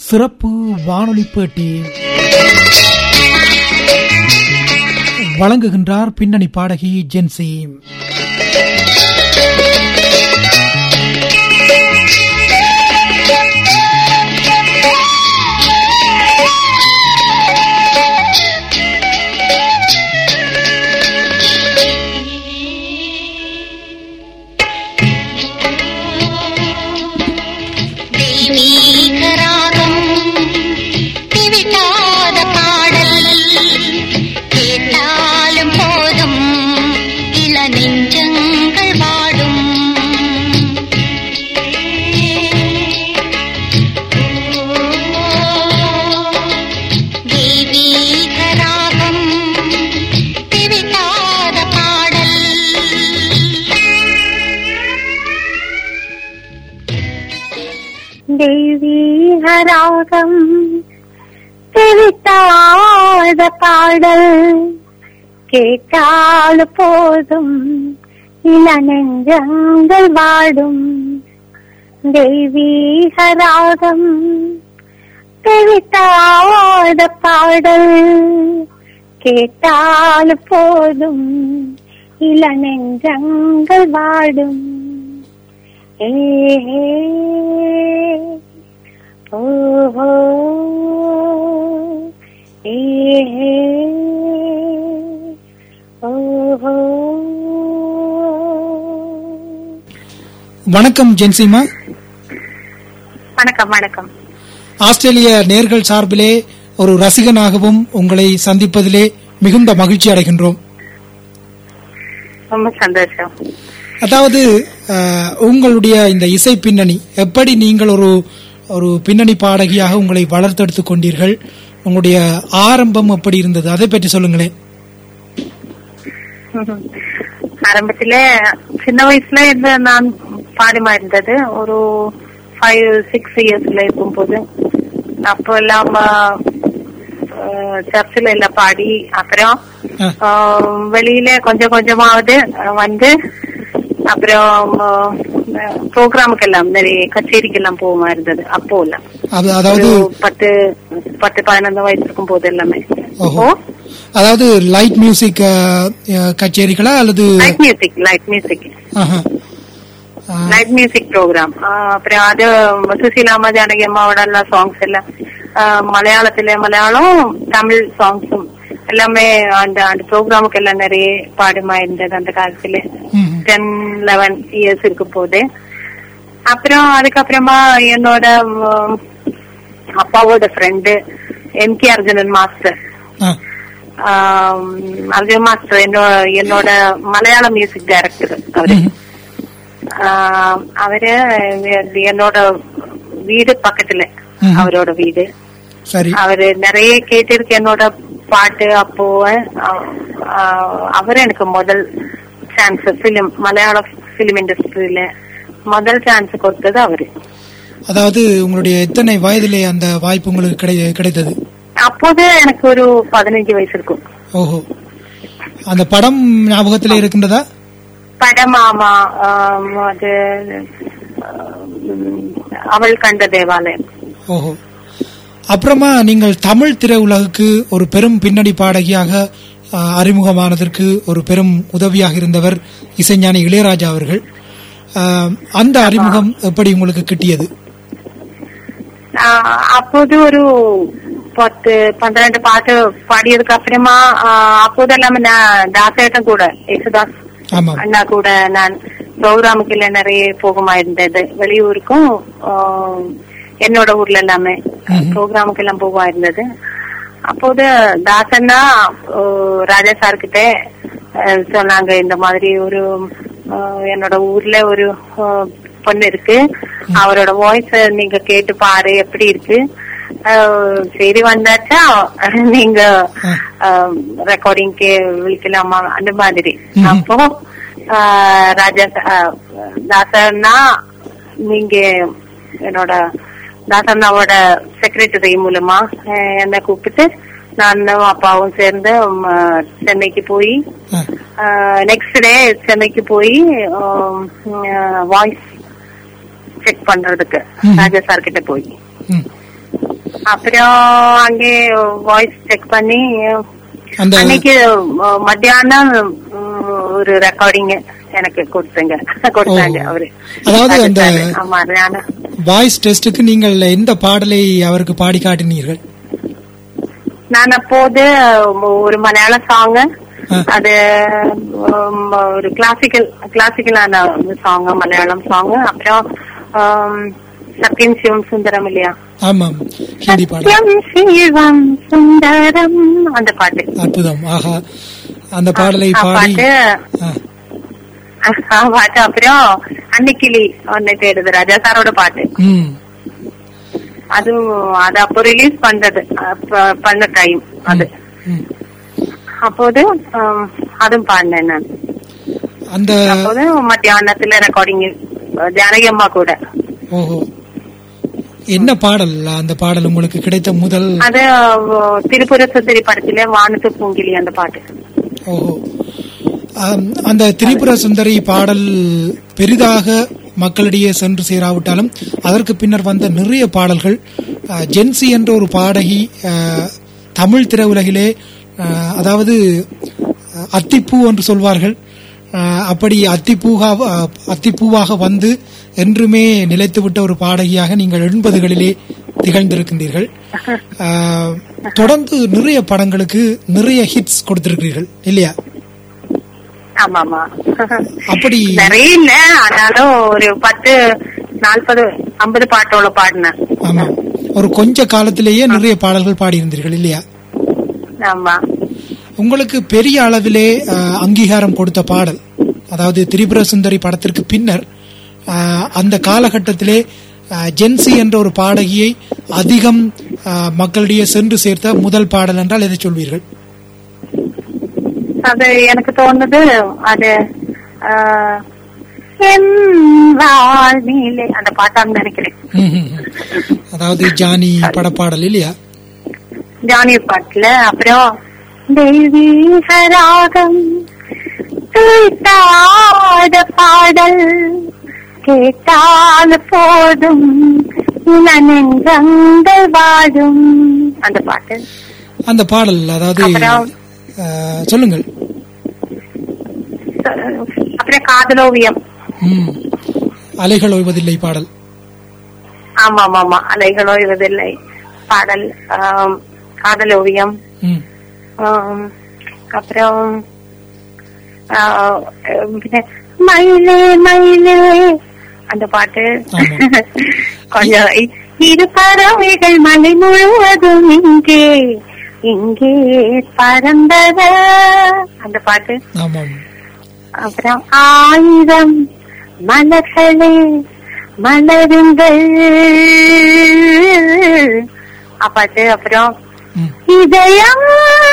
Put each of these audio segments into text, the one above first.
சிறப்பு வானொலி பேட்டி வழங்குகின்றார் பின்னணி பாடகி ஜென்சி தெய்வீகராகம் திவிட்டாத பாடல் கேட்டாலும் போதும் இள நெஞ்சங்கள் வாடும் தெய்வீகராகம் திவிட்டாத பாடல் தெய்வீகராகம் தெரித்தாத பாடல் கேட்டால் போதும் இள நெஞ்சங்கள் வாடும் தெய்வீகராகம் தெரித்தாத பாடல் கேட்டால் போதும் இள நெஞ்சங்கள் வாடும் ஏ ஓஹோ ஏ ஓஹோ வணக்கம் ஜென்சிமா வணக்கம் வணக்கம் ஆஸ்திரேலிய நேர்கள் சார்பிலே ஒரு ரசிகனாகவும் உங்களை சந்திப்பதிலே மிகுந்த மகிழ்ச்சி அடைகின்றோம் ரொம்ப சந்தோஷம் அதாவது அஹ், உங்களுடைய இந்த இசை பின்னணி எப்படி நீங்கள் ஒரு ஒரு பின்னணி பாடகியாக உங்களை வளர்த்தெடுத்துக் கொண்டீர்கள் உங்களுடைய ஆரம்பம் எப்படி இருந்தது அதை பற்றி சொல்லுங்களேன் ஆரம்பத்துல சின்ன வயசுல இருந்து நான் பாடிமா இருந்தது ஒரு ஃபைவ் சிக்ஸ் இயர்ஸ்ல இருக்கும்போது அப்போ எல்லாம் சர்ச்சில் எல்லாம் பாடி அப்புறம் ஆ. ஆஹ், வெளியில கொஞ்சம் கொஞ்சமாவது அஹ், வந்து அப்புறம் ப்ரோக்ராமுக்கு எல்லாம் நிறைய கச்சேரிக்கு எல்லாம் போகுமா இருந்தது அப்போ எல்லாம் அது- அதாவது ஒரு பத்து பத்து பதினொன்று வயசு இருக்கும் போது எல்லாமே ஓஹோ அதாவது லைட் மியூசிக் அஹ், அஹ், கச்சேரிகளா அல்லது லைட் மியூசிக் லைட் மியூசிக் ஆஹா. அஹ், லைட் மியூசிக் ப்ரோக்ராம் அப்புறம் அது சுசீலாமா ஜானகி அம்மாவோட எல்லாம் சாங்ஸ் எல்லாம் ஆ, மலையாளத்துல மலையாளம் தமிழ் சாங்ஸும் எல்லாமே அந்த அந்த ப்ரோக்ராமுக்கு எல்லாம் நிறைய பாடுமா இருந்தது அந்த காலத்துல ம். டென் லெவன் இயர்ஸ் இருக்கும் போது அப்புறம் அதுக்கப்புறமா என்னோட ம், அப்பாவோட friend M K Arjunan master ஆ. ஆம், அர்ஜுன் மாஸ்டர் என்னோட என்னோட மலையாள மியூசிக் டைரக்டர் அவரு ம். ஆஹ் அவரு என்னோட வீடு பக்கத்துல ம்ஹும். அவரோட வீடு சரி அவரு நிறைய கேட்டிருக்கு என்னோட பாட்டு அப்போ ஆஹ், ஆஹ், அவரு எனக்கு முதல் சான்ஸ் பிலிம் மலையாள பிலிம் இண்டஸ்ட்ரியில முதல் சான்ஸ் கொடுத்தது அவரு அதாவது உங்களுடைய எத்தனை வயதிலே அந்த வாய்ப்பு உங்களுக்கு கிடை- கிடைத்தது அப்போது எனக்கு ஒரு பதினஞ்சு வயசு இருக்கும் ஓஹோ அந்த படம் ஞாபகத்திலே இருக்கின்றதா படம் ஆமா ஆம், அது ஆஹ், அவள் கண்ட தேவாலயம் ஓஹோ அப்புறமா நீங்கள் தமிழ் திரையுலகுக்கு ஒரு பெரும் பின்னணி பாடகியாக ஆ, அறிமுகமானதற்கு ஒரு பெரும் உதவியாக இருந்தவர் இசைஞானி இளையராஜா அவர்கள் ஆ, அந்த அறிமுகம் எப்படி உங்களுக்கு கிட்டியது ஆஹ் அப்போது ஒரு பத்து பன்னிரண்டு பாட்டு பாடியதுக்கு அப்புறமா ஆஹ் அப்போதெல்லாம் நான் தாசேட்டம் கூட யேசுதாஸ் ஆமாம் அண்ணா கூட நான் ப்ரோக்ராமுக்கு எல்லாம் நிறைய போகுமா இருந்தது வெளியூருக்கும் ஆஹ் என்னோட ஊர்ல எல்லாமே ம்ஹும். ப்ரோக்ராமுக்கு எல்லாம் போகுமா இருந்தது அப்போது தாசன்னா ஆஹ் ராஜா சார் கிட்ட ஆஹ் சொன்னாங்க இந்த மாதிரி ஒரு ஆஹ் என்னோட ஊர்ல ஒரு ஆஹ் பொண்ணு இருக்கு அவரோட வாய்ஸ் நீங்க கேட்டு பாரு எப்படி இருக்கு ஆஹ் சரி வந்தாச்சா நீங்க ரெக்கார்டிங்க்கு விழிக்கலாமா அந்த மாதிரி ம்ஹும். அப்போ ஆஹ் ராஜா ஆஹ் தாசன்னா நீங்க என்னோட தாசண்ணாவோட செக்ரட்டரி மூலமா ஆஹ் என்னை கூப்பிட்டு நானும் அப்பாவும் சேர்ந்து ம், சென்னைக்கு போய் ஆ, நெக்ஸ்ட் டே சென்னைக்கு போய் வாய்ஸ் செக் பண்றதுக்கு ம். ராஜா சார் கிட்ட போய் ம். அப்புறம் அங்கே வாய்ஸ் செக் பண்ணி அந்த அன்னைக்கு அஹ், மத்தியானம் உம், ஒரு ரெக்கார்டிங் எனக்கு கொடுத்துங்க கொடுத்தாங்க ஓ. அவரு அதாவது அந்த- ஆமா நானு வாய்ஸ் டெஸ்டுக்கு நீங்கள் எந்த பாடலை அவருக்கு பாடி காட்டினீர்கள் நான் அப்போது ஒரு மலையாள சாங் ஆ. அது உம், ஒரு கிளாசிக்கல் கிளாசிக்கலான சாங் மலையாளம் சாங் அப்புறம் உம், சத்யம் சிவம் சுந்தரம் இல்லையா ஆமாம் ஹிந்தி பாடல் சத்யம் சிவம் சுந்தரம் அந்த பாட்டு அற்புதம் ஆஹா அந்த பாடலை ஆ, பாடி பாட்டு ஆ, ஆ, பாட்டு அப்புறம் அன்னிக்கிளி ஒன்னு தேடுது ராஜா சாரோட பாட்டு ம் அதுவும் அது அப்போ ரிலீஸ் பண்றது அப்ப பண்ண டைம் அது ம். அப்போது ஆம், அதுவும் பாடினேன் நான் அந்த அப்போது மத்தியானத்துல ரெக்கார்டிங் ஜானகி அம்மா கூட ஓஹோ என்ன பாடல் அந்த பாடல் உங்களுக்கு கிடைத்த முதல் அது அஹ், திருப்புர சுந்தரி படத்துல வானத்து பூங்கிலி அந்த பாட்டு ஓஹோ ஆம், அந்த திரிபுர சுந்தரி பாடல் பெரிதாக மக்களிடையே சென்று சேராவிட்டாலும் அதற்கு பின்னர் வந்த நிறைய பாடல்கள் அஹ், ஜென்சி என்ற ஒரு பாடகி அஹ், தமிழ் திரையுலகிலே அஹ், அதாவது அஹ், அத்திப்பூ என்று சொல்வார்கள் அஹ், அப்படி அத்திப்பூவாக அத்திப்பூவாக வந்து என்றுமே நிலைத்துவிட்ட ஒரு பாடகியாக நீங்கள் எண்பதுகளிலே திகழ்ந்திருக்கின்றீர்கள் அஹ், தொடர்ந்து நிறைய படங்களுக்கு நிறைய ஹிட்ஸ் கொடுத்திருக்கிறீர்கள் இல்லையா ஆமா ஆமா அப்படி நிறைய இல்ல ஆனாலும் ஒரு பத்து நாற்பது ஐம்பது பாட்டோட பாடினேன் ஆமா ஒரு கொஞ்ச காலத்திலேயே நிறைய பாடல்கள் பாடியிருந்தீர்கள் இல்லையா ஆமா உங்களுக்கு பெரிய அளவிலே அஹ், அங்கீகாரம் கொடுத்த பாடல் அதாவது திரிபுர சுந்தரி படத்திற்கு பின்னர் அஹ், அந்த காலகட்டத்திலே அஹ், ஜென்சி என்ற ஒரு பாடகியை அதிகம் அஹ், மக்களிடையே சென்று சேர்த்த முதல் பாடல் என்றால் எதை சொல்வீர்கள் அது எனக்கு தோணுது அது ஆஹ், என் வாழ்விலே அந்த பாட்டான்னு நினைக்கிறேன் ம்ஹும். அதாவது ஜானி படப்பாடல் இல்லையா ஜானி பாட்டுல அப்புறம் தெய்வீக ராகம் துய்த்தாத பாடல் கேட்டால் போதும் இளநெஞ்சங்கள் வாடும் அந்த பாட்டு அந்த பாடல் அதாவது அப்புறம்? அஹ், சொல்லுங்கள் அப்புறம் காதலோவியம் ம். அலைகள் ஓய்வதில்லை பாடல் ஆமா ஆமா ஆமா அலைகளோ இவதில்லை பாடல் ஆம், காதலோவியம் ம். ஆம், அப்புறம் ஆ, பின்ன, மயிலே மயிலே அந்த பாட்டு ஆமா. கொஞ்சம் இ- இரு பறவைகள் மலை முழுவதும் இங்கே இங்கே பறந்தத அந்த பாட்டு ஆமாம் அப்புறம் ஆயிரம் மலர்களே மலருங்கள் அப்பாட்டு அப்புறம் ம். இதயம்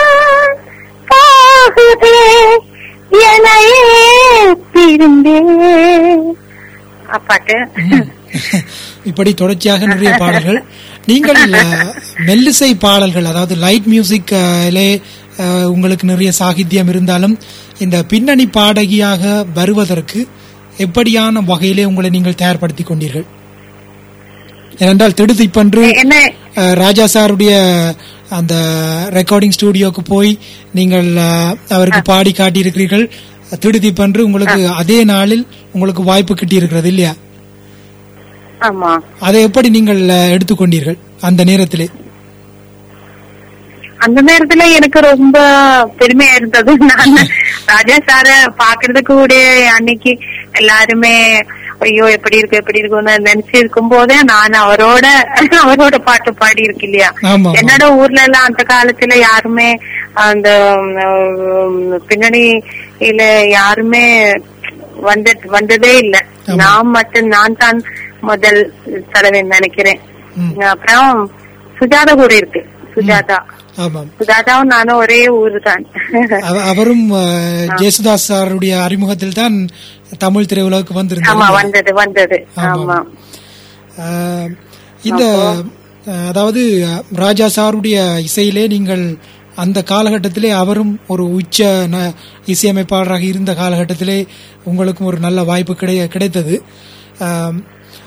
போகுதே எனையே திரும்பே அப்பாட்டு ம். இப்படி தொடர்ச்சியாக நிறைய பாடல்கள் நீங்கள் அஹ், மெல்லிசை பாடல்கள் அதாவது லைட் மியூசிக்லே உங்களுக்கு நிறைய சாகித்யம் இருந்தாலும் இந்த பின்னணி பாடகியாக வருவதற்கு எப்படியான வகையிலே உங்களை நீங்கள் தயார்படுத்திக் கொண்டீர்கள் ஏனென்றால் திடுதிப்பன்று என்ன அஹ், ராஜா சாருடைய அந்த ரெக்கார்டிங் ஸ்டுடியோக்கு போய் நீங்கள் அஹ், அவருக்கு பாடி காட்டியிருக்கிறீர்கள் திடுதிப்பன்று உங்களுக்கு அதே நாளில் உங்களுக்கு வாய்ப்பு கிட்டியிருக்கிறது இல்லையா ஆமா அதை எப்படி நீங்கள் அஹ், எடுத்துக்கொண்டீர்கள் அந்த நேரத்திலே அந்த நேரத்துல எனக்கு ரொம்ப பெருமையா இருந்தது நான் ராஜா சார பாக்குறதுக்கு கூட அன்னைக்கு எல்லாருமே ஐயோ எப்படி இருக்கு எப்படி இருக்குன்னு நினைச்சு இருக்கும் போதே நான் அவரோட அவரோட பாட்டு பாடி இருக்கு இல்லையா ஆமா. என்னோட ஊர்ல எல்லாம் அந்த காலத்துல யாருமே அந்த உம், பின்னணியில யாருமே வந்து வந்ததே இல்ல ஆமா. நான் மட்டும் நான் தான் முதல் தடவை நினைக்கிறேன் ம். அப்புறம் சுஜாதா கூட இருக்கு சுஜாதா ஆமாம் சுஜாதாவும் நானும் ஒரே ஊரு தான் அவ- அவரும் அஹ், ஜேசுதாஸ் சாருடைய அறிமுகத்தில் தான் தமிழ் திரையுலகுக்கு ஆமா வந்திருந்தார் வந்தது வந்தது ஆமா. ஆமா அஹ், இந்த அஹ், அதாவது அஹ், ராஜா சாருடைய இசையிலே நீங்கள் அந்த காலகட்டத்திலே அவரும் ஒரு உச்ச ந- இசையமைப்பாளராக இருந்த காலகட்டத்திலே உங்களுக்கும் ஒரு நல்ல வாய்ப்பு கிடை கிடைத்தது அஹ்,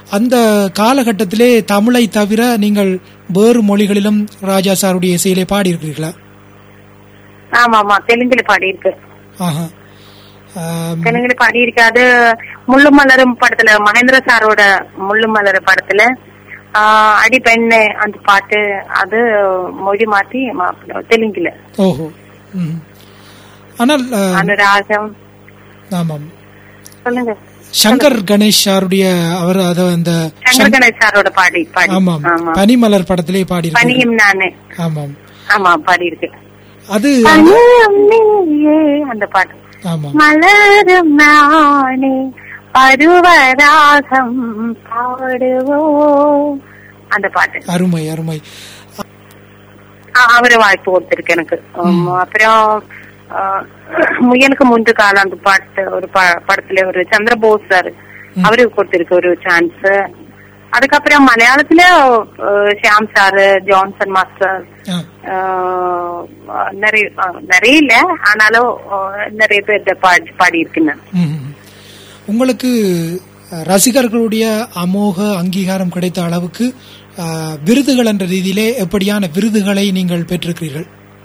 அந்த காலகட்டத்திலே தமிழை தவிர நீங்கள் வேறு மொழிகளிலும் ராஜா சாருடைய இசையிலே பாடியிருக்கிறீர்களா ஆமா ஆமா தெலுங்குல பாடியிருக்கு ஆஹா ஆம், தெலுங்குல பாடியிருக்கு அது முள்ளு மலரும் படத்துல மகேந்திர சாரோட முள்ளு மலர் படத்துல ஆஹ் அடி பெண்ணு அந்த பாட்டு அது மொழி மாத்தி மா- தெலுங்குல ஓஹோ ம். ஆனால் ஆ, அனுராகம் ஆமாம் சொல்லுங்க சங்கர் கணேஷ் சாருடைய அவர் அத அந்த சங்கர் கணேஷ் சாரோட பாடி பாடி ஆமாம் ஆமா பனிமலர் படத்திலே பாடியிருக்கிறார் பனியும் நானே ஆமாம் ஆமா பாடி இருக்கு அது பனியும் நீயே அந்த பாட்டு ஆமாம் மலரும் நானே பருவராகம் பாடுவோம் அந்த பாட்டு அருமை அருமை ஆ, அவரு வாய்ப்பு கொடுத்திருக்கு எனக்கு ஆம், அப்புறம் ஆ, முயலுக்கு முந்து காலம் அந்த பாட்டு ஒரு ப- படத்துல ஒரு சந்திரபோஸ் சார் அவருக்கு கொடுத்திருக்கு ஒரு சான்ஸ் அதுக்கப்புறம் மலையாளத்துல ஆ, ஷியாம் சார் ஜான்சன் மாஸ்டர் ஆ, ஆ, நிறைய ஆ, நிறைய இல்ல ஆனாலும் ஆ, நிறைய பேர் பாடி பாடி இருக்கேன் ம். உங்களுக்கு அஹ், ரசிகர்களுடைய அமோக அங்கீகாரம் கிடைத்த அளவுக்கு அஹ், விருதுகள் என்ற ரீதியிலே எப்படியான விருதுகளை நீங்கள் பெற்றிருக்கிறீர்கள்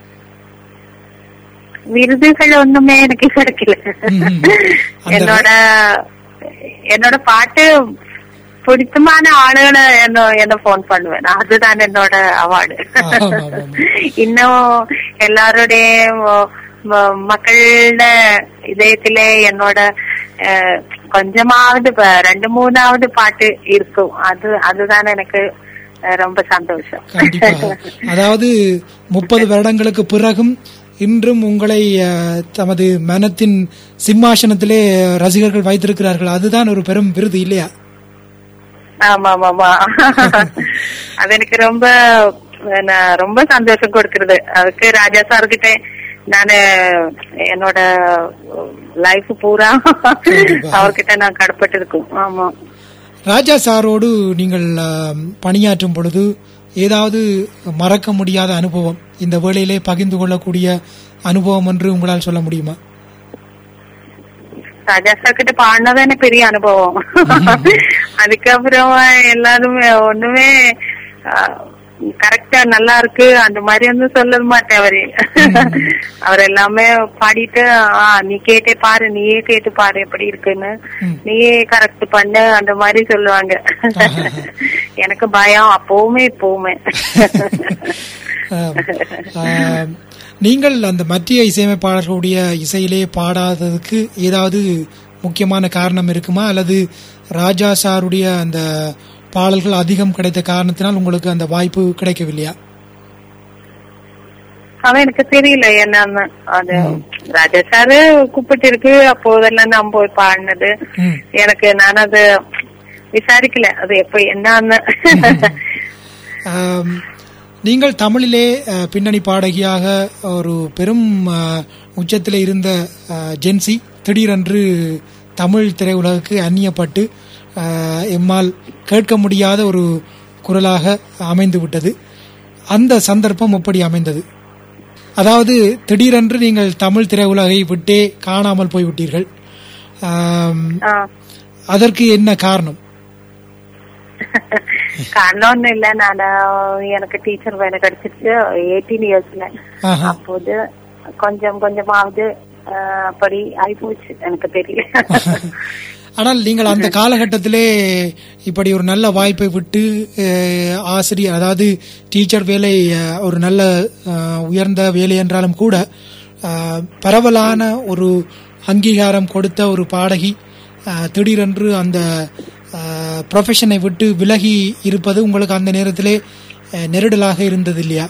விருதுகள் ஒண்ணுமே எனக்கு கிடைக்கல ம்ம். அந்த- என்னோட என்னோட பாட்டு பிடித்தமான ஆளுகளை என்ன என்ன போன் பண்ணுவேன் அதுதான் என்னோட அவார்டு ஆமா, ஆமா, ஆமா. இன்னும் எல்லாருடைய ம- ம- மக்களோட இதயத்திலே என்னோட அஹ், கொஞ்சமாவது ப- ரெண்டு மூணாவது பாட்டு இருக்கும் அது அதுதான் எனக்கு அஹ், ரொம்ப சந்தோஷம் கண்டிப்பாக அதாவது முப்பது வருடங்களுக்கு பிறகும் இன்றும் உங்களை அஹ், தமது மனத்தின் சிம்மாசனத்திலே ரசிகர்கள் வைத்திருக்கிறார்கள் அதுதான் ஒரு பெரும் விருது இல்லையா ஆமா ஆமா ஆமா அது எனக்கு ரொம்ப நான் ரொம்ப சந்தோஷம் கொடுக்கறது அதுக்கு ராஜா சார் கிட்ட நானு என்னோட லைஃப் பூரா கண்டிப்பா. அவர்கிட்ட நான் கடப்பட்டு இருக்கும் ஆமா ராஜா சாரோடு நீங்கள் அஹ், பணியாற்றும் பொழுது ஏதாவது மறக்க முடியாத அனுபவம் இந்த வேளையிலே பகிர்ந்து கொள்ளக்கூடிய அனுபவம் என்று உங்களால் சொல்ல முடியுமா ராஜா சார் கிட்ட பாடினது எனக்கு பெரிய அனுபவம் அதுக்கப்புறம் எல்லாருமே ஒண்ணுமே கரெக்டா நல்லா இருக்கு அந்த மாதிரி வந்து சொல்ல மாட்டேன் அவரு அவர் எல்லாமே பாடிட்டு ஆ நீ கேட்டே பாரு நீயே கேட்டு பாரு எப்படி இருக்குன்னு ம். நீயே கரெக்ட் பண்ணு அந்த மாதிரி சொல்லுவாங்க எனக்கு பயம் அப்பவுமே இப்பவுமே ஆம். ஆம். நீங்கள் அந்த மத்திய இசையமைப்பாளர்களுடைய இசையிலே பாடாததுக்கு ஏதாவது முக்கியமான காரணம் இருக்குமா அல்லது ராஜா சாருடைய அந்த பாடல்கள் அதிகம் கிடைத்த காரணத்தினால் உங்களுக்கு அந்த வாய்ப்பு கிடைக்கவில்லையா அவன் எனக்கு தெரியல என்னன்னு அது ராஜா சாரு கூப்பிட்டு இருக்கு அப்போதெல்லாம் நான் போய் பாடினது ம். எனக்கு நான் அது விசாரிக்கல அது எப்ப என்னன்னு ஆம், நீங்கள் தமிழிலே அஹ், பின்னணி பாடகியாக ஒரு பெரும் அஹ், உச்சத்திலே இருந்த அஹ், ஜென்சி திடீரென்று தமிழ் திரையுலகுக்கு அந்நியப்பட்டு அஹ், எம்மால் கேட்க முடியாத ஒரு குரலாக அமைந்து விட்டது அந்த சந்தர்ப்பம் எப்படி அமைந்தது அதாவது திடீரென்று நீங்கள் தமிழ் திரையுலகை விட்டே காணாமல் போய்விட்டீர்கள் ஆம், ஆ. அதற்கு என்ன காரணம் காரணம் ஒண்ணும் இல்ல நான் எனக்கு டீச்சர் வேலை கிடைச்சிருச்சு எயிட்டீன் இயர்ஸ்ல ஆஹா. அப்போது கொஞ்சம் கொஞ்சமாவது ஆ, அப்படி ஆயிப்போச்சு எனக்கு தெரியல ஆனால் நீங்கள் அந்த காலகட்டத்திலே இப்படி ஒரு நல்ல வாய்ப்பை விட்டு அஹ், ஆசிரியர் அதாவது டீச்சர் வேலை அஹ், ஒரு நல்ல அஹ், உயர்ந்த வேலை என்றாலும் கூட அஹ், பரவலான ஒரு அங்கீகாரம் கொடுத்த ஒரு பாடகி அஹ், திடீரென்று அந்த ப்ரொஃபஷனை விட்டு விலகி இருப்பது உங்களுக்கு அந்த நேரத்திலே அஹ், நெருடலாக இருந்தது இல்லையா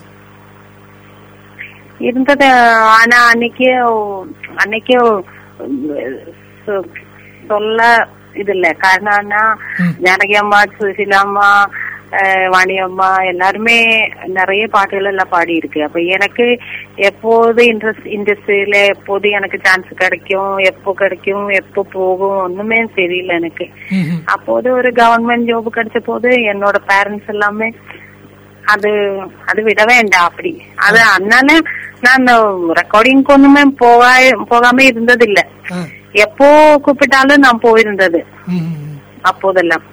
இருந்தது ஆனா அன்னைக்கு அன்னைக்கு சொ- சொல்ல இது இல்ல காரணம்னா ம். ஜானகி அம்மா சுசிலா அம்மா அஹ், வாணி அம்மா எல்லாருமே நிறைய பாட்டுகள் எல்லாம் பாடி இருக்கு அப்ப எனக்கு எப்போது இன்ட்ரெஸ்ட் இண்டஸ்ட்ரியில எப்போது எனக்கு சான்ஸ் கிடைக்கும் எப்போ கிடைக்கும் எப்போ போகும் ஒண்ணுமே தெரியல எனக்கு ம்ஹும். அப்போது ஒரு கவர்மெண்ட் ஜாப் கிடைச்ச போது என்னோட பேரண்ட்ஸ் எல்லாமே அது அது விட வேண்டாம் அப்படி அது அதனால நான் ரெக்கார்டிங் ஒண்ணுமே போகா போகாம இருந்தது இல்ல ஆ. எப்போ கூப்பிட்டாலும் நான் போயிருந்தது ம்ஹும். அப்போதெல்லாம்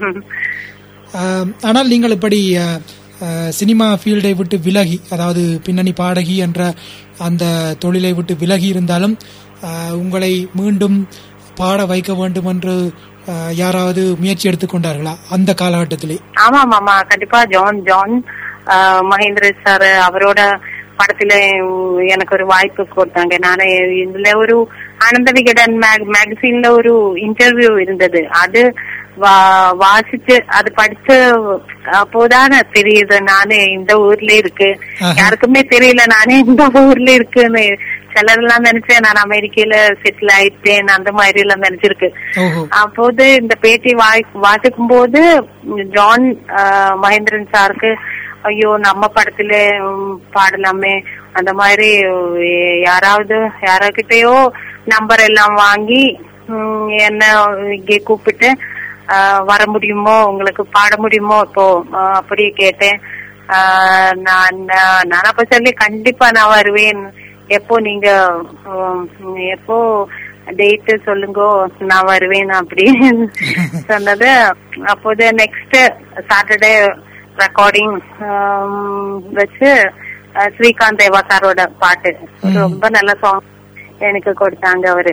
ஆம், ஆனால் நீங்கள் இப்படி அ, அ, சினிமா ஃபீல்டை விட்டு விலகி அதாவது பின்னணி பாடகி என்ற அந்த தொழிலை விட்டு விலகி இருந்தாலும் அ, உங்களை மீண்டும் பாட வைக்க வேண்டும் என்று அ, யாராவது முயற்சி எடுத்துக்கொண்டார்களா அந்த காலகட்டத்திலே ஆமா ஆமா கண்டிப்பா ஜான் ஜான் ஆஹ், மகேந்திர சார் அவரோட படத்துல உம், எனக்கு ஒரு வாய்ப்பு கொடுத்தாங்க நானே இதுல ஒரு ஆனந்த விகடன் மேகசின்ல ஒரு இன்டர்வியூ இருந்தது அது வா- வாசிச்சு அது படிச்சு அப்போதானே தெரியுது நானே இந்த ஊர்ல இருக்கு ஆஹா. யாருக்குமே தெரியல நானே இந்த ஊர்ல இருக்குன்னு சிலரெல்லாம் நினைச்சேன் நான் அமெரிக்கையில செட்டில் ஆயிட்டேன் அந்த மாதிரி எல்லாம் நினைச்சிருக்கு ஓஹோ அப்போது இந்த பேட்டி வாய் வாசிக்கும் போது ஜான் ஆஹ், மகேந்திரன் சாருக்கு ஐயோ நம்ம படத்துல உம், பாடலாமே அந்த மாதிரி உம், யாராவது யாராகிட்டயோ நம்பர் எல்லாம் வாங்கி உம், என்ன இங்கே கூப்பிட்டு ஆஹ், வர முடியுமோ உங்களுக்கு பாட முடியுமோ இப்போ ஆஹ், அப்படி கேட்டேன் ஆஹ், நான் நான் அப்ப சொல்லி கண்டிப்பா நான் வருவேன் எப்போ நீங்க உம், எப்போ டேட் சொல்லுங்க நான் வருவேன் அப்படி சொன்னது அப்போது நெக்ஸ்ட் சாட்டர்டே ரெக்கார்டிங் வச்சு அஹ், ஸ்ரீகாந்த் தேவா சாரோட பாட்டு ரொம்ப நல்ல சாங் எனக்கு கொடுத்தாங்க அவரு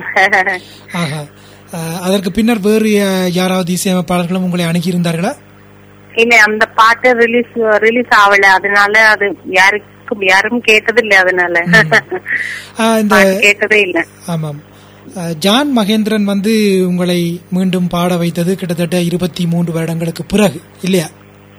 ஆஹா அ, அதற்கு பின்னர் வேறு யா- யாராவது இசையமைப்பாளர்களும் உங்களை அணுகியிருந்தார்களா இல்ல அந்த பாட்டு ரிலீஸ் ரிலீஸ் ஆகல அதனால அது யாருக்கும் யாரும் கேட்டது இல்ல அதனால ஆ, இந்த பாட்டு கேட்டதே இல்ல ஆமாம் அஹ், ஜான் மகேந்திரன் வந்து உங்களை மீண்டும் பாட வைத்தது கிட்டத்தட்ட இருபத்தி மூன்று வருடங்களுக்கு பிறகு இல்லையா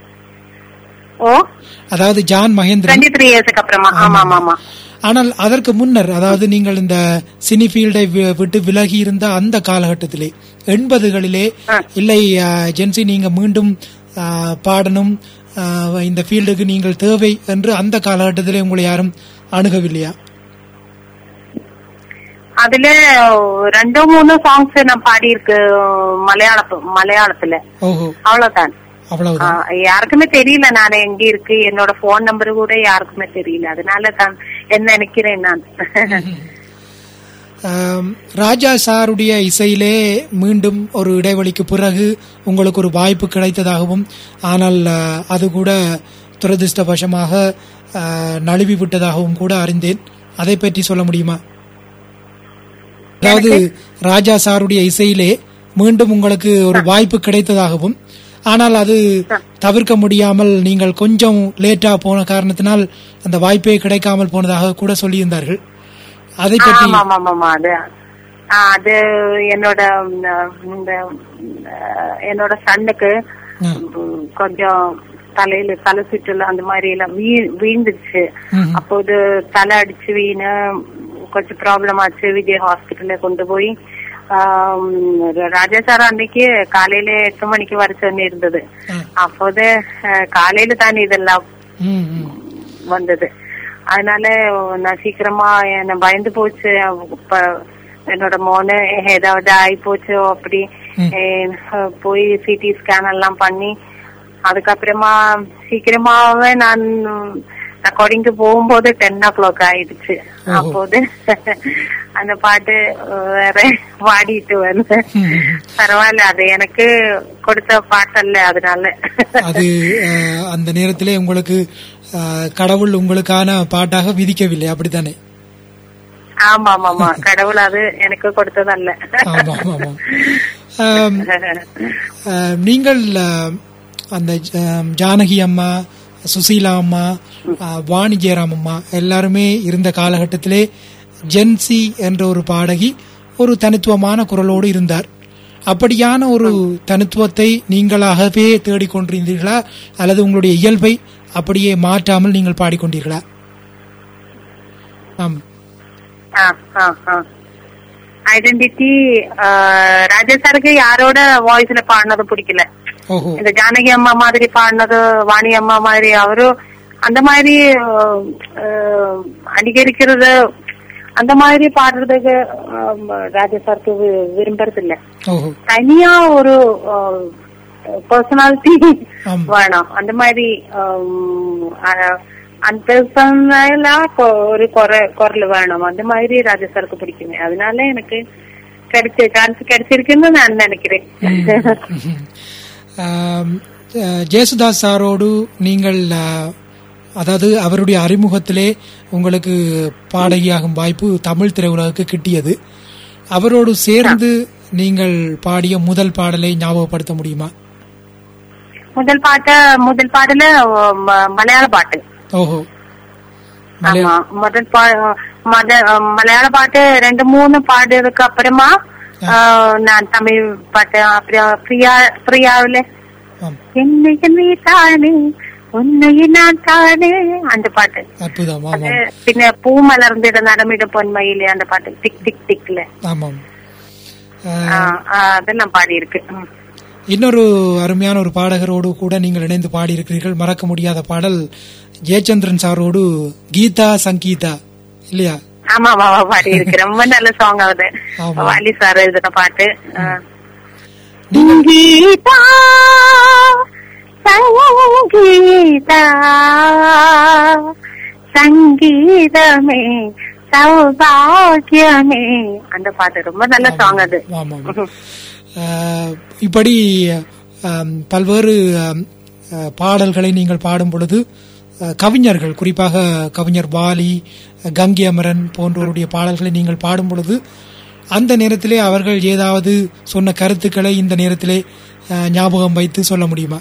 ஓ அதாவது ஜான் மகேந்திரன் டுவெண்ட்டி த்ரீ இயர்ஸ்க்கு அப்புறமா ஆமா ஆமா ஆமா ஆனால் அதற்கு முன்னர் அதாவது நீங்கள் இந்த சினி ஃபீல்டை வி- விட்டு விலகி இருந்த அந்த காலகட்டத்திலே எண்பதுகளிலே இல்லை அஹ், ஜென்சி நீங்க மீண்டும் அஹ், பாடணும் அஹ், இந்த ஃபீல்டுக்கு நீங்கள் தேவை என்று அந்த காலகட்டத்திலே உங்களை யாரும் அணுகவில்லையா அதுல ரெண்டோ மூணோ சாங்ஸ் நான் பாடி இருக்கு மலையாள மலையாளத்துல ஓஹோ அவ்வளவுதான் அவ்வளவுதான் ஆ, யாருக்குமே தெரியல நான் எங்க இருக்கு என்னோட போன் நம்பர் கூட யாருக்குமே தெரியல அதனால தான் என்ன நினைக்கிறேன் நான் ஆம், ராஜா சாருடைய இசையிலே மீண்டும் ஒரு இடைவெளிக்கு பிறகு உங்களுக்கு ஒரு வாய்ப்பு கிடைத்ததாகவும் ஆனால் ஆ, அது கூட துரதிருஷ்டவசமாக ஆ, நழுவி விட்டதாகவும் கூட அறிந்தேன் அதை பற்றி சொல்ல முடியுமா அதாவது ராஜா சாருடைய இசையிலே மீண்டும் உங்களுக்கு ஒரு வாய்ப்பு கிடைத்ததாகவும் ஆனால் அது தவிர்க்க முடியாமல் நீங்கள் கொஞ்சம் லேட்டா போன காரணத்தினால் அந்த வாய்ப்பே கிடைக்காமல் போனதாக கூட சொல்லியிருந்தார்கள் அதை பற்றி ஆமா ஆமா ஆமா, ஆமா அது ஆ, அது என்னோட ம், இந்த ம், என்னோட சன்னுக்கு ஆ. ம், கொஞ்சம் தலையில தலை சுற்றல அந்த மாதிரி எல்லாம் வீ- வீழ்ந்துச்சு ம்ஹும். அப்போது தலை அடிச்சு வீணு கொஞ்சம் ப்ராப்ளம் ஆச்சு விஜய் ஹாஸ்பிட்டல்ல கொண்டு போய் ஆம், ராஜா சார் அன்னைக்கு காலையில எட்டு மணிக்கு வர சொல்லி இருந்தது ஆ. அப்போது அஹ், காலையில தான் இதெல்லாம் ம், ம். வந்தது அதனால நான் சீக்கிரமா என்ன பயந்து போச்சு இப்ப என்னோட மோனு ஏதாவது ஆகி போச்சோ அப்படி ம். அஹ் போய் சிடி ஸ்கேன் எல்லாம் பண்ணி அதுக்கப்புறமா சீக்கிரமாவே நான் ரெக்கார்டிங்க்கு போகும்போது டென் ஓ கிளாக் ஆயிடுச்சு ஓஹோ. அப்போது அந்த பாட்டு வேற பாடிட்டு வந்தேன் ம். பரவாயில்ல அது எனக்கு கொடுத்த பாட்டல்ல அதனால அது அஹ், அந்த நேரத்திலே உங்களுக்கு அஹ், கடவுள் உங்களுக்கான பாட்டாக விதிக்கவில்லை அப்படித்தானே ஆமா ஆமா ஆமா கடவுள் அது எனக்கு கொடுத்ததல்ல ஆமா ஆமா ஆமா ஆம், அஹ், நீங்கள் அஹ், அந்த அஹ், ஜானகி அம்மா சுசீலா அம்மா அஹ், வாணி ஜெயராம் அம்மா எல்லாருமே இருந்த காலகட்டத்திலே ஜென்சி என்ற ஒரு பாடகி ஒரு தனித்துவமான குரலோடு இருந்தார் அப்படியான ஒரு தனித்துவத்தை நீங்களாகவே தேடிக்கொண்டிருந்தீர்களா அல்லது உங்களுடைய இயல்பை அப்படியே மாற்றாமல் நீங்கள் பாடிக்கொண்டீர்களா ஆம் ஐடென்டிட்டி ராஜா சாருக்கு யாரோட வாய்ஸ்ல பாடினது பிடிக்கல ஓஹோ இந்த ஜானகி அம்மா மாதிரி பாடினது வாணி அம்மா மாதிரி அவரும் அந்த மாதிரி அஹ், அஹ், அடிக்கடிக்கிறது அந்த மாதிரி பாடுறதுக்கு அஹ், ராஜா சாருக்கு வி- விரும்புறது இல்ல ஓஹோ தனியா ஒரு பர்சனாலிட்டி ஆமா. வேணும் அந்த மாதிரி ஹம், அஹ், அந்த personal ஆ கொ- ஒரு குர குரல் வேணும் அந்த மாதிரி ராஜா சாருக்கு பிடிக்குமே அதனால எனக்கு கிடைச்ச சான்ஸ் கிடைச்சிருக்குன்னு நான் நினைக்கிறேன் ம்ஹும். ஆம், அஹ், ஜேசுதாஸ் சாரோடு நீங்கள் அஹ், அதாவது அவருடைய அறிமுகத்திலே உங்களுக்கு பாடகியாகும் வாய்ப்பு தமிழ் திரையுலகுக்கு கிட்டியது அவரோடு சேர்ந்து நீங்கள் பாடிய முதல் பாடலை ஞாபகப்படுத்த முடியுமா முதல் பாட்டு முதல் பாட்டுல ம- மலையாள பாட்டு ஓஹோ மலையா- ஆமா முதல் பா மத- மலையாள பாட்டு ரெண்டு மூணு பாடுறதுக்கு அப்புறமா ஆ, நான் தமிழ் பாட்டு அப்புறம் பிரியா பிரியாவில ஆம், என்னைய நீ தானே உன்னைய நான் தானே அந்த பாட்டு அற்புதம் அது ஆமாம் பின்ன பூ மலர்ந்திட நடமிட பொன்மையிலே அந்த பாட்டு டிக் டிக் டிக்ல ஆமாம் ஆ, அஹ், ஆ, அதெல்லாம் பாடி இருக்கு ம். இன்னொரு அருமையான ஒரு பாடகரோடு கூட நீங்கள் இணைந்து பாடியிருக்கிறீர்கள் மறக்க முடியாத பாடல் ஜெயச்சந்திரன் சாரோடு கீதா சங்கீதா இல்லையா ஆமா ஆமா பாடி இருக்கு ரொம்ப நல்ல சாங் ஆகுது ஆமா. வாலி சார் எழுதின பாட்டு ஆ. நீங்கள் கீதா சங்கீதா சங்கீதமே சௌபாகியமே அந்த பாட்டு ரொம்ப நல்ல சாங் அது ஆமாம் அஹ், இப்படி அம், பல்வேறு அம், அஹ், பாடல்களை நீங்கள் பாடும் பொழுது அஹ், கவிஞர்கள் குறிப்பாக கவிஞர் வாலி கங்கி அமரன் போன்றோருடைய பாடல்களை நீங்கள் பாடும் பொழுது அந்த நேரத்திலே அவர்கள் ஏதாவது சொன்ன கருத்துக்களை இந்த நேரத்திலே அஹ், ஞாபகம் வைத்து சொல்ல முடியுமா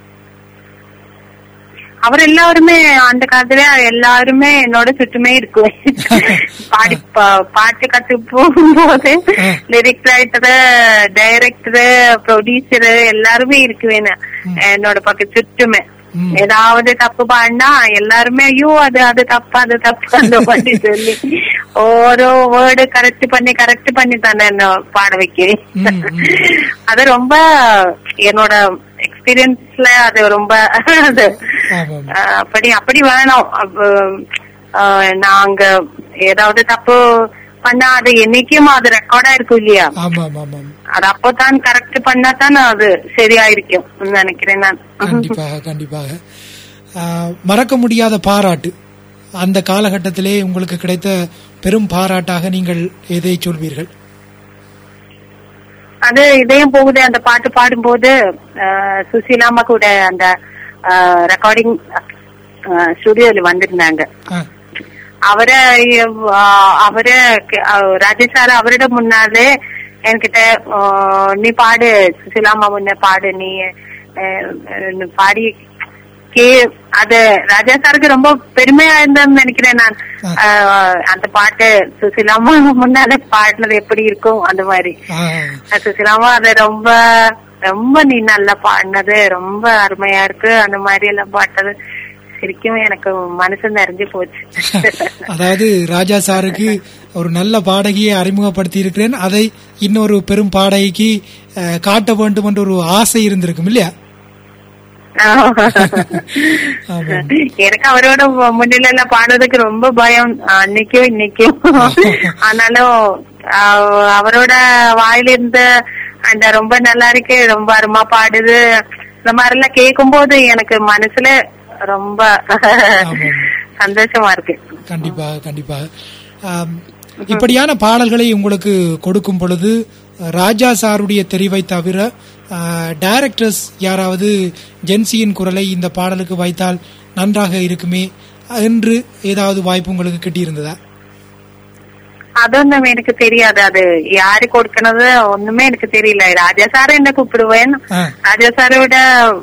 அவர் எல்லாருமே அந்த காலத்துல எல்லாருமே என்னோட சுற்றுமே இருக்குவேன் பாடி பா- பாட்டு கத்து போகும்போது ஆ. லிரிக் ரைட்டரு டைரக்டரு ப்ரொடியூசரு எல்லாருமே இருக்குவேன் என்னோட பக்கம் சுற்றுமே ம். ஏதாவது தப்பு பாடினா எல்லாருமே ஐயோ அது அது தப்பு அது தப்பு அந்த மாதிரி சொல்லி ஓரோ வேர்டு கரெக்ட் பண்ணி கரெக்ட் பண்ணி தானே என்ன பாட வைக்கிறேன் ம், ம். அது ரொம்ப என்னோட எக்ஸ்பீரியன்ஸ்ல அது ரொம்ப அது ஆமாம் அஹ் அப்படி அப்படி வேணும் அப்ப, அஹ் நாங்க ஏதாவது தப்பு பண்ணா அது என்னைக்கும் அது ரெக்கார்டா இருக்கும் இல்லையா ஆமாம் ஆமாம் அது அப்போதான் கரெக்ட் பண்ணா தான் அது சரியாயிருக்கும் நினைக்கிறேன் நான் கண்டிப்பாக கண்டிப்பாக ஆஹ், மறக்க முடியாத பாராட்டு அந்த காலகட்டத்திலே உங்களுக்கு கிடைத்த பெரும் பாராட்டாக நீங்கள் எதை சொல்வீர்கள் அது இதயம் போகுது அந்த பாட்டு பாடும்போது அஹ், சுசீலாமா கூட அந்த ரெக்கார்டிங் ஸ்டுடியோல வந்திருந்தாங்க ஆ, அவரை அஹ், அவரு அஹ், ராஜேஷ் சார் அவரோட முன்னாலே என்கிட்ட அஹ், நீ பாடு சுசிலாமா முன்ன பாடு நீ அஹ், நீ பாடி கே அது ராஜா சாருக்கு ரொம்ப பெருமையா இருந்தேன்னு நினைக்கிறேன் நான் அஹ், அந்த பாட்டு சுசிலாமா முன்னாலே பாடினது எப்படி இருக்கும் அந்த மாதிரி ஆ, அஹ், சுசிலாமா அது ரொம்ப ரொம்ப நீ நல்லா பாடினது ரொம்ப அருமையா இருக்கு அந்த மாதிரி எல்லாம் பாட்டது சிரிக்கும் எனக்கு மனசு நிறைஞ்சு போச்சு அதாவது ராஜா சாருக்கு ஒரு நல்ல பாடகியை அறிமுகப்படுத்தி இருக்கிறேன் அதை இன்னொரு பெரும் பாடகிக்கு அஹ், காட்ட வேண்டும் என்ற ஒரு ஆசை இருந்திருக்கும் இல்லையா ஆமாம். எனக்கு அவரோட முன்னில எல்லாம் பாடுறதுக்கு ரொம்ப பயம் அன்னைக்கும் இன்னைக்கும் ஆனாலும் அவ- அவரோட வாயில இருந்த அந்த ரொம்ப நல்லா இருக்கு ரொம்ப அருமா பாடுது இந்த மாதிரி எல்லாம் கேட்கும் போது எனக்கு மனசுல ரொம்ப சந்தோஷமா இருக்கு கண்டிப்பாக கண்டிப்பாக ஆம், இப்படியான பாடல்களை உங்களுக்கு கொடுக்கும் பொழுது ராஜா சாருடைய தெரிவை தவிர டைரக்டர்ஸ் யாராவது ஜென்சியின் குரலை இந்த பாடலுக்கு வைத்தால் நன்றாக இருக்குமே என்று ஏதாவது வாய்ப்பு உங்களுக்கு கிட்டியிருந்ததா அதொன்னும் எனக்கு தெரியாது அது யாரு கொடுக்கறது ஒண்ணுமே எனக்கு தெரியல ராஜா சார என்ன கூப்பிடுவேன் ஆ, ராஜா சாரோட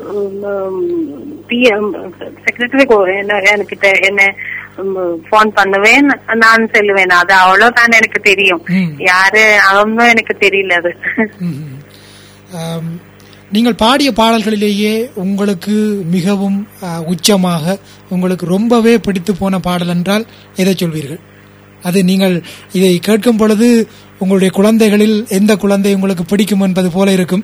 செக்ரட்டரி என்கிட்ட என்ன போன் பண்ணுவேன் நான் சொல்லுவேன் அது அவ்வளவுதான் எனக்கு தெரியும் ம். யாரு அவனும் எனக்கு தெரியல அது ம், ம். ஆம், நீங்கள் பாடிய பாடல்களிலேயே உங்களுக்கு மிகவும் ஆ, உச்சமாக உங்களுக்கு ரொம்பவே பிடித்து போன பாடல் என்றால் எதை சொல்வீர்கள் அது நீங்கள் இதை கேட்கும் பொழுது உங்களுடைய குழந்தைகளில் எந்த குழந்தை உங்களுக்கு பிடிக்கும் என்பது போல இருக்கும்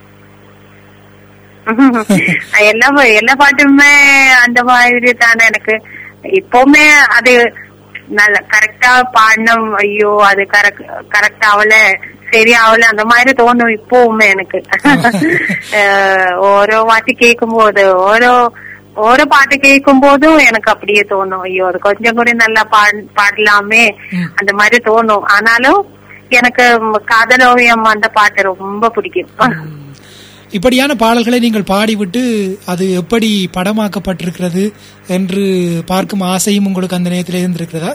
எல்லா எல்லா பாட்டுமே அந்த மாதிரி தானே எனக்கு இப்பவுமே அது நல்ல கரெக்டா பாடணும் ஐயோ அது கரெக்ட் கரெக்ட் ஆகல சரி ஆகல அந்த மாதிரி தோணும் இப்பவுமே எனக்கு அஹ் ஓரோ வாட்டி கேட்கும் போது ஓரோ ஓரோ பாட்டு கேட்கும் போதும் எனக்கு அப்படியே தோணும் ஐயோ அது கொஞ்சம் கூட நல்லா பாட பாடலாமே ம். அந்த மாதிரி தோணும் ஆனாலும் எனக்கு ம், காதல் ஓவியம் அந்த பாட்டு ரொம்ப பிடிக்கும் இப்படியான பாடல்களை நீங்கள் பாடிவிட்டு அது எப்படி படமாக்கப்பட்டிருக்கிறது என்று பார்க்கும் ஆசையும் உங்களுக்கு அந்த நேரத்தில் இருந்திருக்கிறதா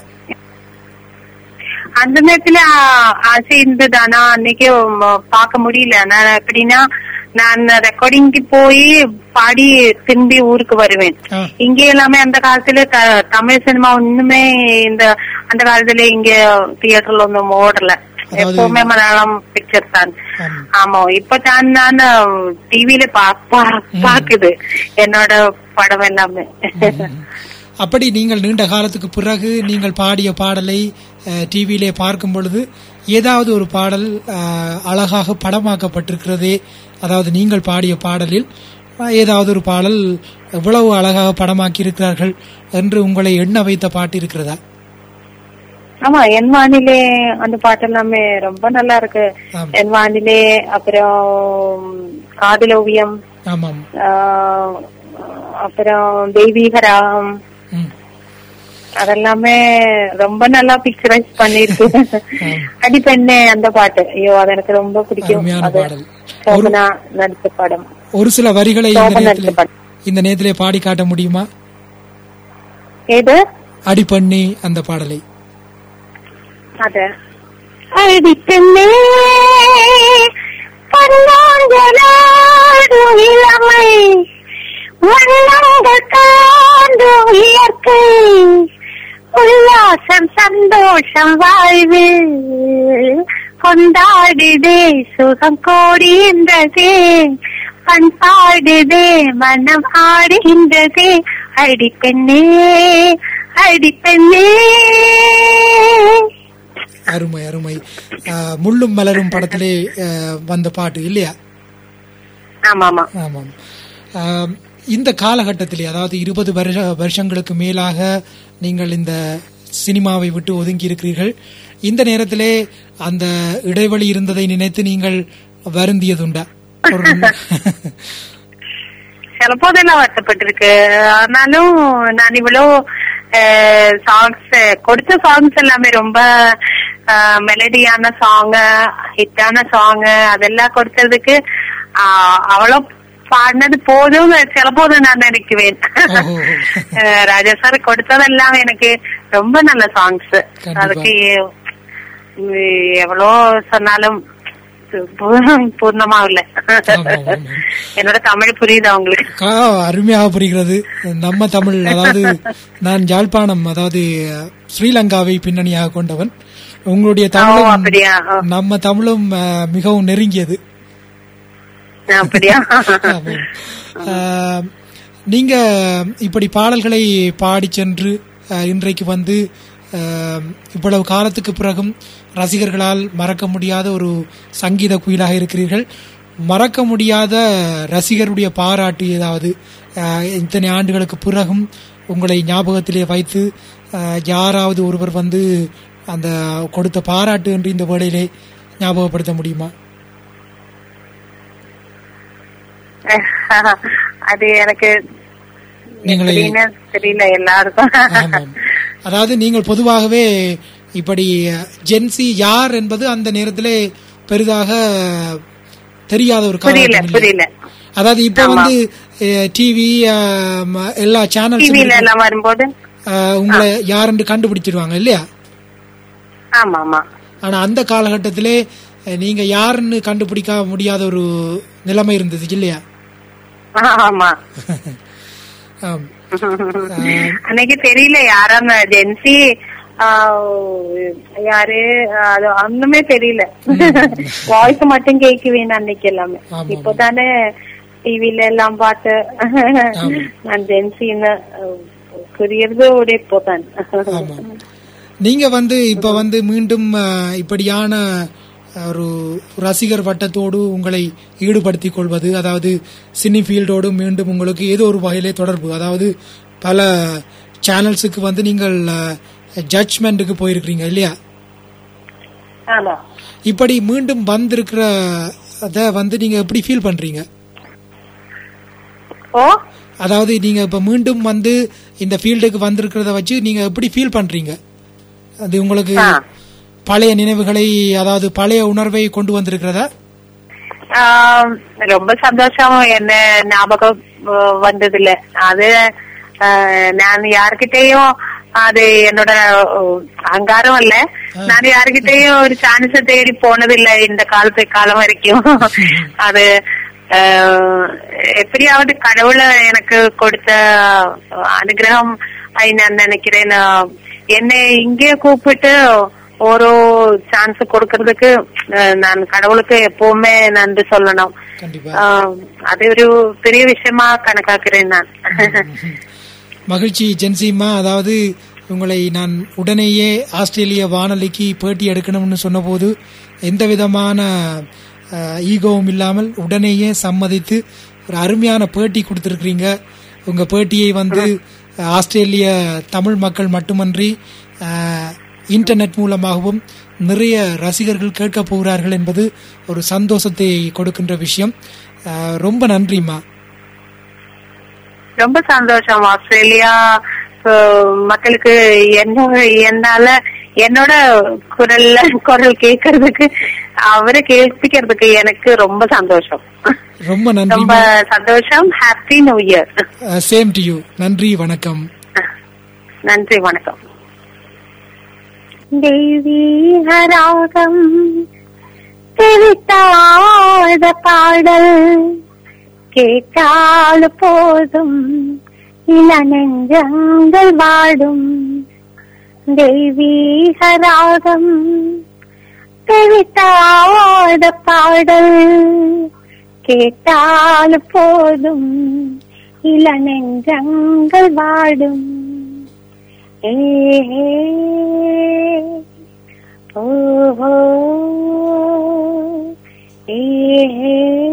அந்த நேரத்துல ஆ, ஆசை இருந்தது ஆனா அன்னைக்கு ம், பார்க்க முடியல நான் எப்படின்னா நான் ரெக்கார்டிங்க்கு போய் பாடி திரும்பி ஊருக்கு வருவேன் ஆ. இங்க எல்லாமே அந்த காலத்துல த- தமிழ் சினிமா ஒண்ணுமே இந்த அந்த காலத்துல இங்க தியேட்டர்ல ஒண்ணும் ஓடல அதாவது- எப்பவுமே மலையாளம் பிக்சர் தான் ஆமா. ஆமா இப்ப தான் நான் டிவில பாக்குது என்னோட படம் எல்லாமே அப்படி நீங்கள் நீண்ட காலத்துக்கு பிறகு நீங்கள் பாடிய பாடலை டிவியிலே பார்க்கும் பொழுது ஏதாவது ஒரு பாடல் அஹ், அழகாக படமாக்கப்பட்டிருக்கிறதே அதாவது நீங்கள் பாடிய பாடலில் அஹ், ஏதாவது ஒரு பாடல் இவ்வளவு அழகாக படமாக்கி இருக்கிறார்கள் என்று உங்களை எண்ண வைத்த பாட்டு இருக்கிறதா ஆமா என் வானிலே அந்த பாட்டு எல்லாமே ரொம்ப நல்லா இருக்கு ஆமா. என் வானிலே அப்புறம் காதல் ஓவியம் ஆமாம் ஆஹ், அப்புறம் தெய்வீக ராகம் ம். அதெல்லாமே ரொம்ப நல்லா பிக்சரைஸ் பண்ணிருக்கு அடிப்பெண்ணே அந்த பாட்டு ஐயோ அது எனக்கு ரொம்ப பிடிக்கும் அருமையான அது பாடல். சோபனா நடிச்ச படம் ஒரு சில வரிகளை இந்த சோபன் நேரத்திலே நடிச்ச படம் இந்த நேரத்திலே பாடி காட்ட முடியுமா ஏது அடி பண்ணி அந்த பாடலை அது அடிப்பெண்ணே பன்னாங்களாடும் இளமை வண்ணங்கள் காண்டும் இயற்கை உல்லாசம் சந்தோஷம் வாழ்வு கொண்டாடுதே சுகம் கோடுகின்றதே பண்பாடுதே மனம் ஆடுகின்றதே அடிப்பெண்ணே அடிப்பெண்ணே அருமை அருமை அஹ், முள்ளும் மலரும் படத்திலே அஹ், வந்த பாட்டு இல்லையா ஆமா ஆமா ஆமாம் ஆம், இந்த காலகட்டத்திலே அதாவது இருபது வருஷ வருஷங்களுக்கு மேலாக நீங்கள் இந்த சினிமாவை விட்டு ஒதுங்கி இருக்கிறீர்கள் இந்த நேரத்திலே அந்த இடைவெளி இருந்ததை நினைத்து நீங்கள் வருந்தியதுண்டா ஒரு சில போதெல்லாம் வருத்தப்பட்டிருக்கு ஆனாலும் நான் இவ்வளோ சாங்ஸ் கொடுத்த சாங்ஸ் எல்லாமே ரொம்ப மெலடியான சாங் ஹிட்டான சாங் அதெல்லாம் கொடுத்ததுக்கு ஆஹ், அவ்வளோ பாடினது போதும் சில போது நான் நினைக்குவேன் ஓஹோ. அஹ், ராஜா சார் கொடுத்ததெல்லாம் எனக்கு ரொம்ப நல்ல சாங்ஸ் கண்டிப்பா. அதுக்கு உம், எவ்வளோ சொன்னாலும் பூ- பூர்ணமாகல ஆமா, ஆமா. என்னோட தமிழ் புரியுது அவங்களுக்கு கா அருமையாக புரிகிறது நம்ம தமிழ் அதாவது நான் யாழ்ப்பாணம் அதாவது ஸ்ரீலங்காவை பின்னணியாக கொண்டவன் உங்களுடைய ஓ, தமிழும் அப்படியா ஓ, நம்ம தமிழும் அஹ், மிகவும் நெருங்கியது அப்படியா ஆமாம். ஆஹ், நீங்க இப்படி பாடல்களை பாடி சென்று ஆஹ், இன்றைக்கு வந்து ஆஹ், இவ்வளவு காலத்துக்கு பிறகும் ரசிகர்களால் மறக்க முடியாத ஒரு சங்கீத குயிலாக இருக்கிறீர்கள் மறக்க முடியாத ரசிகருடைய பாராட்டு ஏதாவது ஆஹ், இத்தனை ஆண்டுகளுக்கு பிறகும் உங்களை ஞாபகத்திலே வைத்து ஆஹ், யாராவது ஒருவர் வந்து அந்த கொடுத்த பாராட்டு என்று இந்த வேளையிலே ஞாபகப்படுத்த முடியுமா அது எனக்கு நீங்களே- எப்படின்னு தெரியல எல்லாருக்கும் ஆமாம் அதாவது நீங்கள் பொதுவாகவே இப்படி ஜென்சி யார் என்பது அந்த நேரத்திலே பெரிதாக தெரியாத ஒரு புரியல காலகட்டம் இல்லையா? புரியல அதாவது இப்ப வந்து டிவி எல்லா சேனல்ஸ் டிவில எல்லாம் வரும்போது உங்களை யாருன்னு கண்டுபிடிச்சிடுவாங்க இல்லையா ஆமா ஆமா ஆனா அந்த காலகட்டத்திலே அஹ், நீங்க யாருன்னு கண்டுபிடிக்க முடியாத ஒரு நிலைமை இருந்தது இல்லையா ஆமா ஆம். அன்னைக்கு தெரியல யாராம் ஜென்சி யாரு அது ஒண்ணுமே தெரியல வாய்ஸ் மட்டும் கேக்குவேன் அன்னைக்கு எல்லாமே ஆமா, இப்போதானே டிவில எல்லாம் பார்த்து நான் ஜென்சின்னு புரியறது ஒரு இப்போதான் ஆமா நீங்க வந்து இப்ப வந்து மீண்டும் அஹ், இப்படியான ஒரு ரசிகர் வட்டத்தோடு உங்களை ஈடுபடுத்திக் கொள்வது அதாவது சினி ஃபீல்டோடு மீண்டும் உங்களுக்கு ஏதோ ஒரு வகையிலே தொடர்பு அதாவது பல சேனல்ஸுக்கு வந்து நீங்கள் ஜட்ஜ்மெண்ட்டுக்கு போயிருக்கிறீங்க இல்லையா ஆமா இப்படி மீண்டும் வந்திருக்கிற அத வந்து நீங்க எப்படி ஃபீல் பண்றீங்க ஓ அதாவது நீங்க இப்ப மீண்டும் வந்து இந்த ஃபீல்டுக்கு வந்திருக்கிறத வச்சு நீங்க எப்படி ஃபீல் பண்றீங்க அது உங்களுக்கு ஆ. பழைய நினைவுகளை அதாவது பழைய உணர்வை கொண்டு வந்திருக்கிறதா ஆஹ் ரொம்ப சந்தோஷம் என்ன ஞாபகம் அஹ், வந்ததில்ல அது ஆஹ், நான் யார்கிட்டயும் அது என்னோட அஹ், அகங்காரம் இல்ல நான் யார்கிட்டயும் ஒரு சான்ஸ் தேடி போனதில்லை இந்த காலத்து காலம் வரைக்கும் அது ஆஹ், எப்படியாவது கடவுளை எனக்கு கொடுத்த அனுகிரகம் ஆയി நான் நினைக்கிறேன் ஆஹ், என்னை இங்கே கூப்பிட்டு ஒரு சான்ஸ் கொடுக்கறதுக்கு அஹ், நான் கடவுளுக்கு எப்பவுமே நன்றி சொல்லணும் கண்டிப்பா ஆஹ், அது ஒரு பெரிய விஷயமா கணக்காக்குறேன் நான் மகிழ்ச்சி ஜென்சிமா அதாவது உங்களை நான் உடனேயே ஆஸ்திரேலிய வானொலிக்கு பேட்டி எடுக்கணும்னு சொன்னபோது எந்த விதமான அஹ், ஈகோவும் இல்லாமல் உடனேயே சம்மதித்து ஒரு அருமையான பேட்டி கொடுத்துருக்கிறீங்க உங்க பேட்டியை வந்து அஹ், ஆஸ்திரேலிய தமிழ் மக்கள் மட்டுமன்றி அஹ், இன்டர்நெட் மூலமாகவும் நிறைய ரசிகர்கள் கேட்க போகிறார்கள் என்பது ஒரு சந்தோஷத்தை கொடுக்கின்ற விஷயம் அஹ், ரொம்ப நன்றிம்மா ரொம்ப சந்தோஷம் ஆஸ்திரேலியா அஹ், மக்களுக்கு என்ன என்னால என்னோட குரல்ல குரல் கேட்கறதுக்கு அவரை கேட்பிக்கிறதுக்கு எனக்கு ரொம்ப சந்தோஷம் ரொம்ப ரொம்ப நன்றிம்மா சந்தோஷம் happy new year same to you நன்றி வணக்கம் நன்றி வணக்கம் தெய்வீகராகம் தெரித்தாத பாடல் கேட்டால் போதும் இள நெஞ்சங்கள் வாடும் தெய்வீகராகம் தெரித்தாத பாடல் கேட்டால் போதும் இள நெஞ்சங்கள் வாடும் ஏ ஓஹோ ஏ